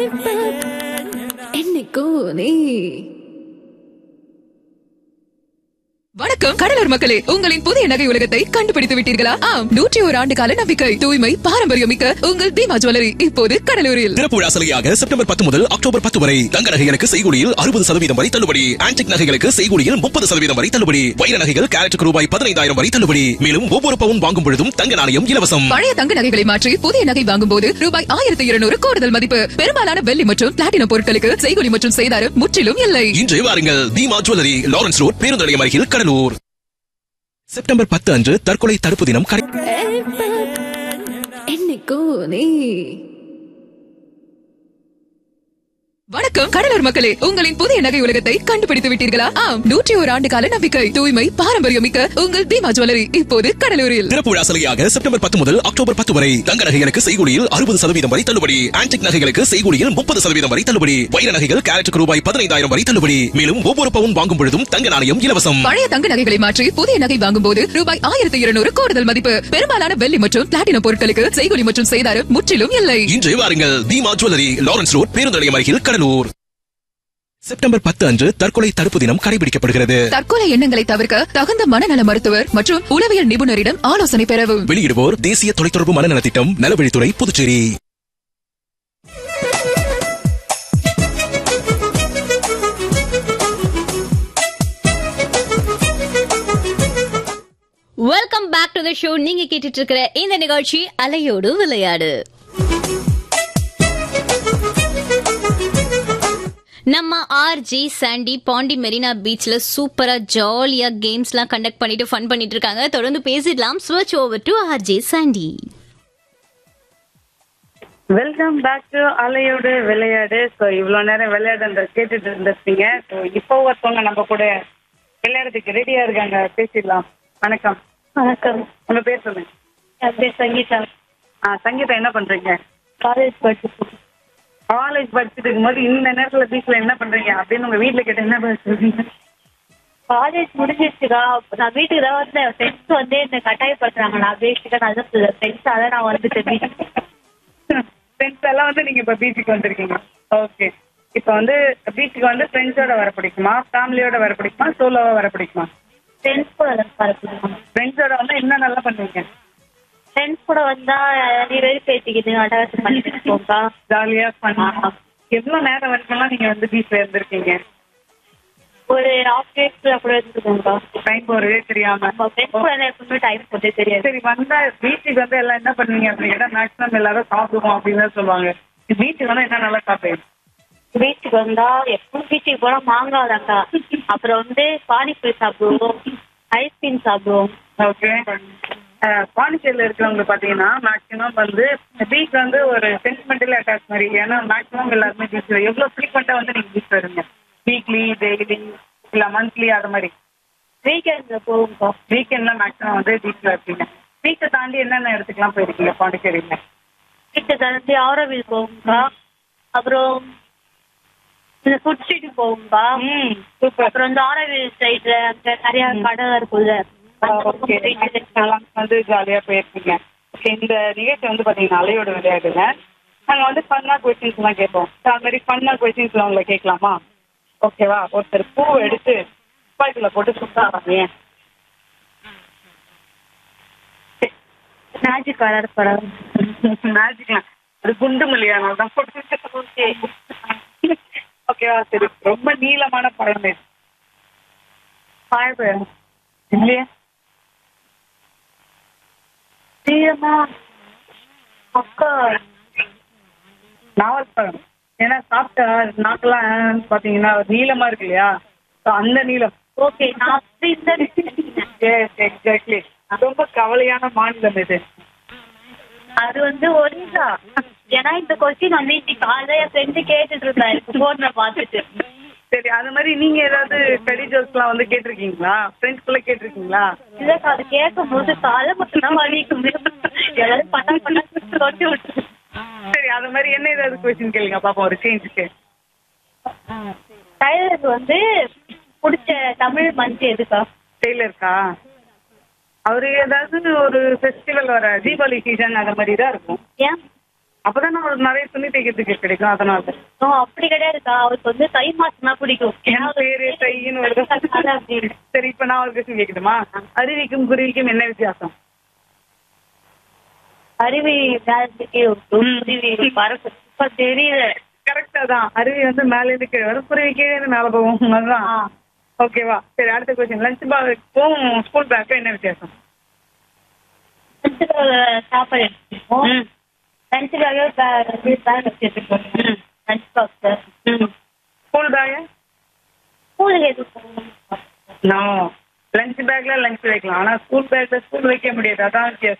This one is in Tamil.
என்னைக்கும் நீ வணக்கம் கடலூர் மக்களே உங்களின் புதிய நகை உலகத்தை கண்டுபிடித்து விட்டீர்களா ஆம் நூற்றி ஒரு ஆண்டு கால நம்பிக்கை தூய்மை பாரம்பரியம் மிக்க உங்கள் தீமா ஜுவல்லரி இப்போது கடலூரில் திறப்பு விழா சலுகையாக செப்டம்பர் பத்து முதல் அக்டோபர் பத்து வரை தங்க நகைகளுக்கு செய்கூலியில் அறுபது சதவீதம் வரை தள்ளுபடி ஆன்டிக் நகைகளுக்கு செய்கூலியில் முப்பது சதவீதம் வரை தள்ளுபடி வைர நகைகள் கேரட்டுக்கு ரூபாய் பதினைந்தாயிரம் வரை தள்ளுபடி மேலும் ஒவ்வொரு பவுன் வாங்கும் பொழுதும் தங்க நாணயம் இலவசம் பழைய தங்க நகைகளை மாற்றி புதிய நகை வாங்கும் போது ரூபாய் ஆயிரத்தி இருநூறு கூடுதல் மதிப்பு பெரும்பாலான வெள்ளி மற்றும் பிளாட்டினம் பொருட்களுக்கு செய்கூலி மற்றும் செய்தாரம் முற்றிலும் இல்லை இன்று வாருங்கள் தீமா ஜுவல்லரி லாரன்ஸ் ரோட் பேருந்து நிலையம் அருகில் கடலூர் செப்டம்பர் பத்து அன்று தற்கொலை தடுப்பு தினம் கடை என்னைக்கும் நீ வணக்கம் கடலூர் மக்களே உங்களின் புதிய நகை உலகத்தை கண்டுபிடித்து விட்டீர்களா ஆம் நூற்றி ஒரு ஆண்டு கால நம்பிக்கை தூய்மை பாரம்பரியம் மிக்க உங்கள் தீமா ஜுவல்லரி இப்போது கடலூரில் திறப்பு விழா சலுகையாக செப்டம்பர் பத்து முதல் அக்டோபர் பத்து வரை தங்க நகைகளுக்கு செய்கூலியில் அறுபது சதவீதம் வரை தள்ளுபடி ஆன்டிக் நகைகளுக்கு செய்கூலியில் முப்பது சதவீதம் வரை தள்ளுபடி வைர நகைகள் கேரட்டுக்கு ரூபாய் பதினைந்தாயிரம் வரை தள்ளுபடி மேலும் ஒவ்வொரு பவுன் வாங்கும் பொழுதும் தங்க நாணயம் இலவசம் பழைய தங்க நகைகளை மாற்றி புதிய நகை வாங்கும் போது ரூபாய் ஆயிரத்தி இருநூறு கூடுதல் மதிப்பு பெரும்பாலான வெள்ளி மற்றும் பிளாட்டினம் பொருட்களுக்கு செய்கூலி மற்றும் செய்தாரம் முற்றிலும் இல்லை இன்று வாருங்கள் தீமா ஜுவல்லரி லாரன்ஸ் ரோட் பேருந்து நிலையம் அருகில் கடலூர் செப்டம்பர் பத்து அன்று தற்கொலை தடுப்பு தினம் கடைபிடிக்கப்படுகிறது தற்கொலை எண்ணங்களை தவிர்க்க தகுந்த மனநல மருத்துவர் மற்றும் உளவியல் நிபுணரிடம் ஆலோசனை பெறவும் வெளியிடுவோர் தேசிய தொலைத்தொடர்பு மனநலத் திட்டம் நலவழித்துறை Puducherry welcome back to the show நீங்க கேட்டுட்டு இருக்கிற இந்த நிகழ்ச்சி அலையோடு விளையாடு நம்ம ஆர்ஜி சாண்டி பாண்டி மெரினா பீச்ல சூப்பரா ஜாலியா கேம்ஸ்லாம் கண்டக்ட் பண்ணிட்டு ஃபன் பண்ணிட்டு இருக்காங்க தொடர்ந்து பேசிடலாம் ஸ்விட்ச் over to RJ Sandy welcome back to அலையோடு விளையாடு ஸோ இவ்வளோ நேரம் விளையாடுன்ற கேட்டுட்டு இருந்திருப்பீங்க ஸோ இப்போ ஒருத்தவங்க நம்ம கூட விளையாடுறதுக்கு ரெடியா இருக்காங்க பேசிடலாம் வணக்கம் வணக்கம் உங்க பேர் சொல்லுங்க என் பேர் சங்கீதா ஆ சங்கீதா என்ன பண்றீங்க காலேஜ் படிச்சு காலேஜ் படிச்சுட்டு இருக்கும்போது இந்த நேரத்துல பீச்ல என்ன பண்றீங்க அப்படின்னு உங்க வீட்ல கேட்ட என்ன பதில் சொல்றீங்க காலேஜ் முடிஞ்சிருச்சுக்கா நான் வீட்டுக்கு தான் வந்தேன் ஃப்ரெண்ட்ஸ் வந்து என்ன கட்டாயப்படுத்துறாங்க நான் பேசிக்கா நல்ல ஃப்ரெண்ட்ஸ் அதான் நான் வந்துட்டேன் வீட்டுக்கு ஃப்ரெண்ட்ஸ் எல்லாம் வந்து நீங்க இப்ப பீச்சுக்கு வந்திருக்கீங்க ஓகே இப்போ வந்து பீச்சுக்கு வந்து ஃப்ரெண்ட்ஸோட வர பிடிக்குமா ஃபேமிலியோட வர பிடிக்குமா சோலோவா வர பிடிக்குமா ஃப்ரெண்ட்ஸ் கூட வரணும் ஃப்ரெண்ட்ஸோட வந்து என்ன நல்லா பண்ணுவீங்க ஃப்ரெண்ட்ஸ் கூட வந்தா நீ வெறி பேசிக்கிட்டு அட்டகாசம் பண்ணிட்டு போக்கா ஜாலியா பண்ணலாம் எவ்வளவு நேரம் வரைக்கும்லாம் நீங்க வந்து பீச்ல இருந்திருக்கீங்க ஒரு ஹாஃப் டேஸ்ல கூட இருந்துக்கோங்கக்கா டைம் போறதே தெரியாம நம்ம ஃப்ரெண்ட்ஸ் கூட இருந்தா எப்பவுமே டைம் போட்டே தெரியாது சரி வந்தா பீச்சுக்கு வந்து எல்லாம் என்ன பண்ணுவீங்க அப்படின்னு கேட்டா மேக்ஸிமம் எல்லாரும் சாப்பிடுவோம் அப்படின்னு தான் சொல்லுவாங்க பீச்சுக்கு வந்து என்ன நல்லா சாப்பிடுவீங்க பீச்சுக்கு வந்தா எப்பவும் பீச்சுக்கு போனா மாங்காய் தான்க்கா அப்புறம் வந்து பானிபூரி சாப்பிடுவோம் ஐஸ்கிரீம் சாப்பிடுவோம் ஓகே பாண்டிச்சேரியில இருக்கிறவங்க பாத்தீங்கன்னா மேக்ஸிமம் வந்து பீச் வந்து ஒரு சென்டிமெண்டல் அட்டாச் மாதிரி ஏன்னா மேக்ஸிமம் எல்லாருமே பீச்ல எவ்வளவு ஃப்ரீக்வெண்டா வந்து நீங்க பீச் வருங்க வீக்லி டெய்லி இல்ல மந்த்லி அது மாதிரி வீக்கெண்ட்ல போவோம்க்கா வீக்கெண்ட்ல மேக்ஸிமம் வந்து பீச்ல இருப்பீங்க பீச்சை தாண்டி என்னென்ன இடத்துக்குலாம் போயிருக்கீங்க பாண்டிச்சேரியில வீட்டை தாண்டி ஆரோவில் போவோம்க்கா அப்புறம் இந்த ஃபுட் ஸ்ட்ரீட் போவோம்க்கா ம் சூப்பர் அப்புறம் இந்த ஆரோவில் சைட்ல அங்க நிறைய கடை இருக்குல்ல ஓகே வந்து ஜாலியா போயிருக்கீங்க ஓகே இந்த நிகழ்ச்சி வந்து பாத்தீங்கன்னா அலையோட விளையாடுங்க நாங்க வந்து ஃபன்னா கொஸ்டின்ஸ் எல்லாம் கேட்போம் So, அது மாதிரி ஃபன்னா கொஸ்டின்ஸ்ல உங்களை கேட்கலாமா ஓகேவா ஒருத்தர் பூ எடுத்து துப்பாக்கில போட்டு சுத்தாங்க மேஜிக் கலர் படம் மேஜிக்லாம் அது குண்டு மல்லியானால தான் போட்டு ஓகேவா சரி ரொம்ப நீளமான பழம் இது பாழ்பழம் இல்லையா சீரமா அக்கா நாவல் பழம் ஏன்னா சாப்பிட்டா நாக்கெல்லாம் பாத்தீங்கன்னா நீளமா இருக்கு இல்லையா So, அந்த நீளம் ஓகே நான் அப்படி இந்த எக்ஸாக்ட்லி ரொம்ப கவலையான மாநிலம் இது அது வந்து ஒரிசா ஏன்னா இந்த கொஸ்டின் வந்து இன்னைக்கு காலையில என் ஃப்ரெண்டு கேட்டுட்டு இருந்தா எனக்கு போன்ல பார்த்துட்டு சரி அது மாதிரி நீங்க ஏதாவது ஸ்டடி ஜோக்ஸ்லாம் வந்து கேட்டிருக்கீங்களா ஃப்ரெண்ட்ஸ்குள்ள கேட்டிருக்கீங்களா இல்லக்கா அது கேட்கும் போது காலை மட்டும் தான் வலிக்கும் எல்லாரும் பண்ண பண்ண தொட்டி விட்டு சரி அது மாதிரி என்ன ஏதாவது கொஸ்டின் கேளுங்க பாப்போம் ஒரு சேஞ்சுக்கு டைலருக்கு வந்து பிடிச்ச தமிழ் மந்த் எதுக்கா டெய்லருக்கா அவரு ஏதாவது ஒரு ஃபெஸ்டிவல் வர தீபாவளி சீசன் அந்த மாதிரி தான் இருக்கும் ஏன் அப்பதான் அவருக்கு நிறைய துணி தைக்கிறதுக்கு கிடைக்கும் அதனால ஓ அப்படி கிடையாதுக்கா அவருக்கு வந்து தை மாசம்னா பிடிக்கும் என் பேரு தைன்னு வருது அதான் அப்படி. சரி இப்ப நான் ஒரு கொஸ்டின் கேட்கட்டுமா அருவிக்கும் குருவிக்கும் என்ன வித்தியாசம் அருவி மேலத்துக்கு குருவி பறக்கு இப்ப தெரியுது கரெக்டா தான் அருவி வந்து மேல இருந்து கீழே வரும் குருவி கீழே இருந்து மேல போகும் அதுதான் ஆ. ஓகேவா சரி அடுத்த கொஸ்டின் லஞ்ச் பேக்கும் ஸ்கூல் பேக்கும் என்ன வித்தியாசம் லஞ்சுக்காக சாப்பாடு எடுத்துப்போம் ம். லஞ்சுக்காக பேக் வச்சுருக்கோம் லஞ்ச் பாக்ஸ் ஸ்கூல் பேக் ஸ்கூலுக்கு எதுக்கு நோ லஞ்ச் பேக்ல லஞ்ச் வைக்கலாம் ஆனா ஸ்கூல் பேக்ல ஸ்கூல் வைக்க முடியாது அதான் வித்தியாசம்